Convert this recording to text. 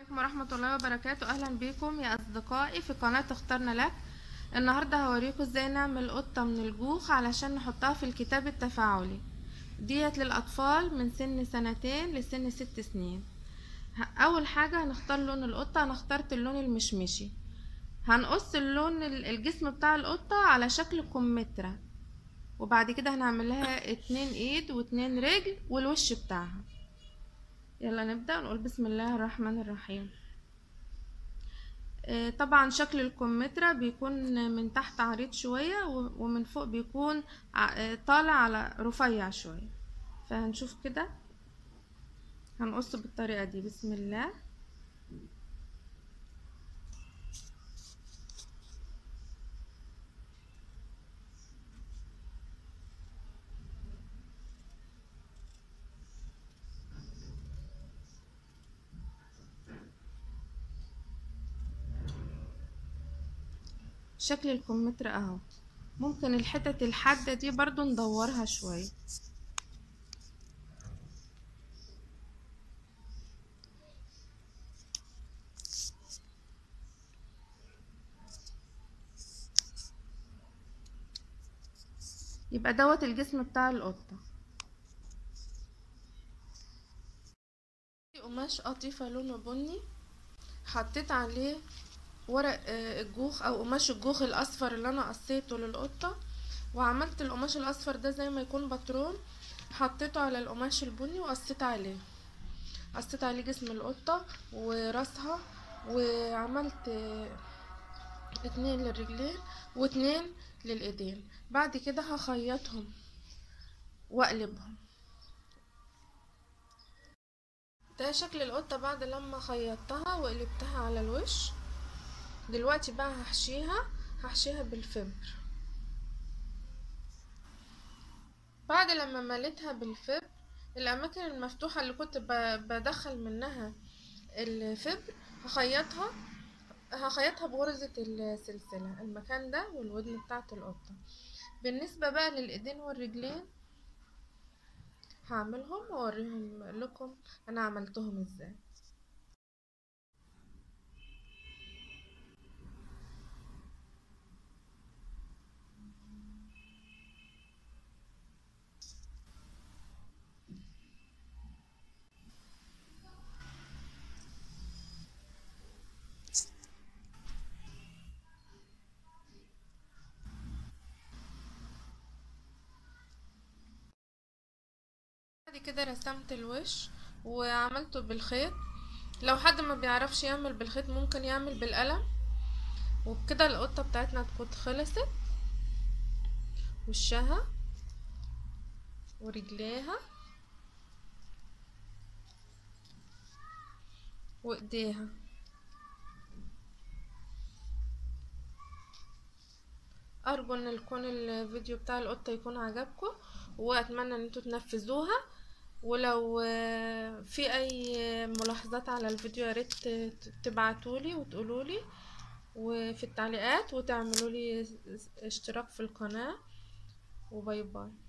عليكم ورحمة الله وبركاته أهلا بكم يا أصدقائي في قناة اخترنا لك النهاردة هوريكم ازاي نعمل قطة من الجوخ علشان نحطها في الكتاب التفاعلي ديت للأطفال من سن سنتين لسن ست سنين ه- أول حاجة هنختار لون القطة أنا اخترت اللون المشمشي هنقص اللون ال- الجسم بتاع القطة على شكل كمثرى وبعد كده هنعمل لها اتنين ايد واتنين رجل والوش بتاعها يلا نبدأ نقول بسم الله الرحمن الرحيم آه، طبعا شكل الكمثرى بيكون من تحت عريض شوية و- ومن فوق بيكون ع- آه، طالع على رفيع شوية فهنشوف كده هنقص بالطريقة دي بسم الله شكل الكمثرى اهو ممكن الحتت الحادة دي برضو ندورها شوية يبقى دوت الجسم بتاع القطة قماش قطيفة لونه بني حطيت عليه ورق آه، الجوخ او قماش الجوخ الاصفر اللي انا قصيته للقطة وعملت القماش الاصفر ده زي ما يكون باترون حطيته على القماش البني وقصيت عليه قصيت عليه جسم القطة وراسها وعملت آه، اتنين للرجلين واتنين للايدين بعد كده هخيطهم واقلبهم ده شكل القطة بعد لما خيطتها وقلبتها على الوش دلوقتي بقى هحشيها هحشيها بالفبر بعد لما مليتها بالفبر الاماكن المفتوحة اللي كنت ب- بدخل منها الفبر هخيطها هخيطها بغرزة السلسلة المكان ده والودن بتاعة القطة بالنسبة بقى للايدين والرجلين هعملهم واوريهم لكم انا عملتهم ازاي بعد كده رسمت الوش وعملته بالخيط لو حد ما بيعرفش يعمل بالخيط ممكن يعمل بالقلم وبكده القطة بتاعتنا تكون خلصت وشها ورجليها وايديها ارجو ان يكون الفيديو بتاع القطة يكون عجبكم واتمنى ان انتوا تنفذوها ولو آه، في اي ملاحظات على الفيديو يا ريت تبعتولي وتقولولي وفي التعليقات وتعملوا لي اشتراك في القناة وباي باي